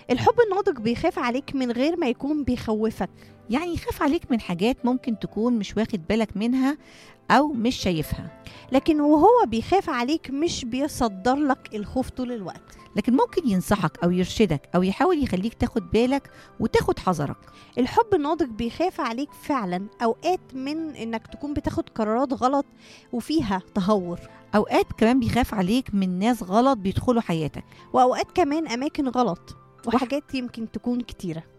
الحب الناضج بيخاف عليك من غير ما يكون بيخوفك يعني يخاف عليك من حاجات ممكن تكون مش واخد بالك منها أو مش شايفها لكن وهو بيخاف عليك مش بيصدر لك الخوف طول الوقت لكن ممكن ينصحك أو يرشدك أو يحاول يخليك تاخد بالك وتاخد حذرك الحب الناضج بيخاف عليك فعلا اوقات من انك تكون بتاخد قرارات غلط وفيها تهور أوقات كمان بيخاف عليك من ناس غلط بيدخلوا حياتك واوقات كمان اماكن غلط وحاجات يمكن تكون كتيره